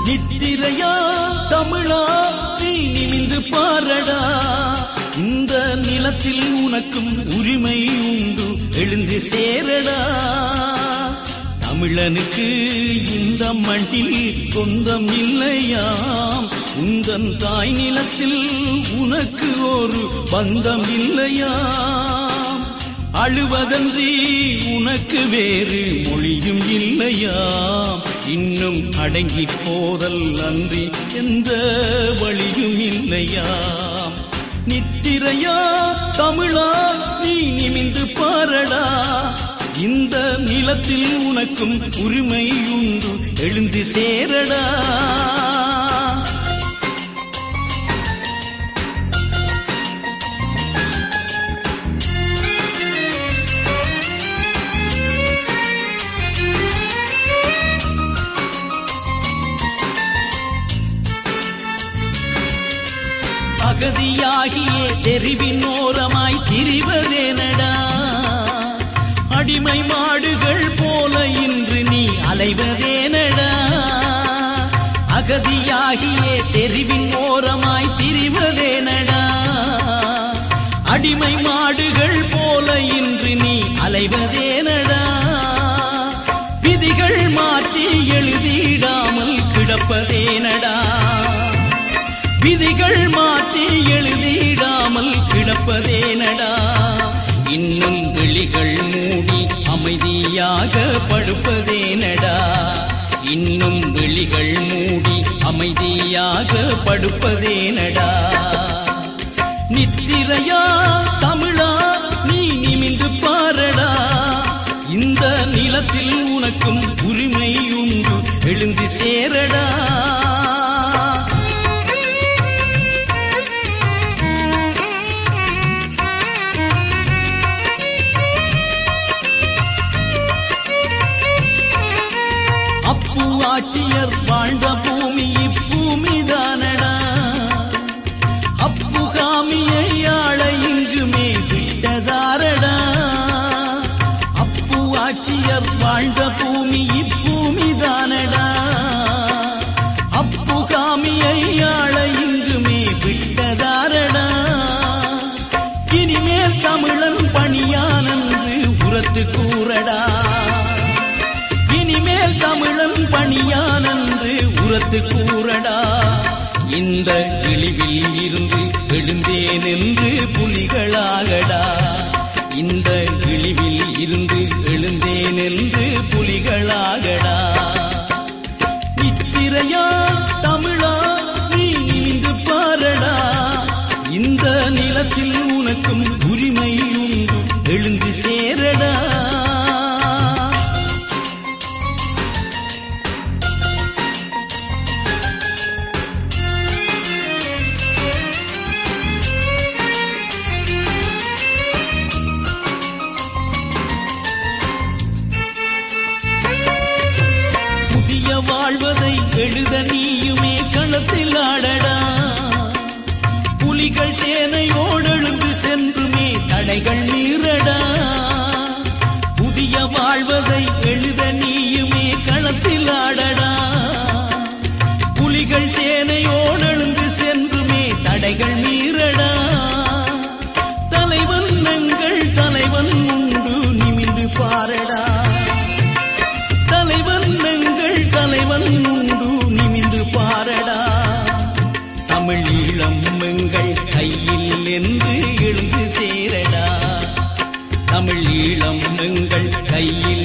நித்திரையா தமிழா நீ நிமிந்து பாரடா இந்த நிலத்தில் உனக்கும் உரிமை உண்டு எழுந்து சேரடா தமிழனுக்கு இந்த மண்ணில் சொந்தம் இல்லையாம் உந்தன் தாய் நிலத்தில் உனக்கு ஒரு பந்தம் இல்லையாம் அழுவதன்றி உனக்கு வேறு மொழியும் இல்லையாம் இன்னும் அடங்கி போதல் அன்றி எந்த வழியும் இல்லையாம் நித்திரையா தமிழா நீ நிமிந்து பாரடா இந்த நிலத்தில் உனக்கும் உரிமை உண்டு எழுந்து சேரடா அகதியாகிய தெரிவின் ஓரமாய் திரிவதேனடா அடிமை மாடுகள் போல இன்று நீ அலைவதேனடா அகதியாகிய தெரிவின் ஓரமாய் திரிவதேனடா அடிமை மாடுகள் போல இன்று நீ அலைவதேனடா விதிகள் மாற்றி எழுதிடாமல் கிடப்பதேனடா விதிகள் மாற்றி எழுதிடாமல் கிடப்பதேனடா இன்னும் விழிகள் மூடி அமைதியாக படுப்பதேனடா இன்னும் விழிகள் மூடி அமைதியாக படுப்பதேனடா நித்திரையா தமிழா நீ நிமிந்து பாரடா இந்த நிலத்தில் உனக்கும் உரிமை உண்டு எழுந்து சேரடா அப்பு ஆட்சியர் வாழ்ந்த பூமி இப்பூமிதானடா அப்பு காமியை ஆள இங்குமே விட்டதாரடா அப்பு ஆட்சியர் வாழ்ந்த பூமி இப்பூமிதானடா அப்பு காமியை ஆள இங்குமே விட்டதாரடா இனிமேல் தமிழன் பணியானன்று உரத்து கூறடா இனிமேல் தமிழன் பணியானன்று உரத்து கூறடா இந்த கிழிவில் இருந்து எழுந்தேன் என்று புலிகளாகடா இந்த கிழிவில் இருந்து எழுந்தேன் என்று புலிகளாகடா நித்திரையா தமிழா நீ நிமிந்து பாரடா இந்த நிலத்தில் உனக்கும் உரிமை உண்டு எழுந்து சேரடா புதிய வாழ்வதை எழுத நீயுமே களத்தில் ஆடடா புலிகள் சேனையோடெழுந்து சென்றுமே தடைகள் மீறடா புதிய வாழ்வதை எழுத நீயுமே களத்தில் ஆடடா புலிகள் சேனையோடெழுந்து சென்றுமே தடைகள் மீறடா தலைவன் எங்கள் தலைவன் உண்டு நிமிந்து பாரடா தலைவன் எங்கள் தலைவன் உண்டு நிமிந்து பாரடா தமிழ் ஈழம் எங்கள் கையில் என்று எழுந்து சேரடா தமிழ் ஈழம் எங்கள் கையில்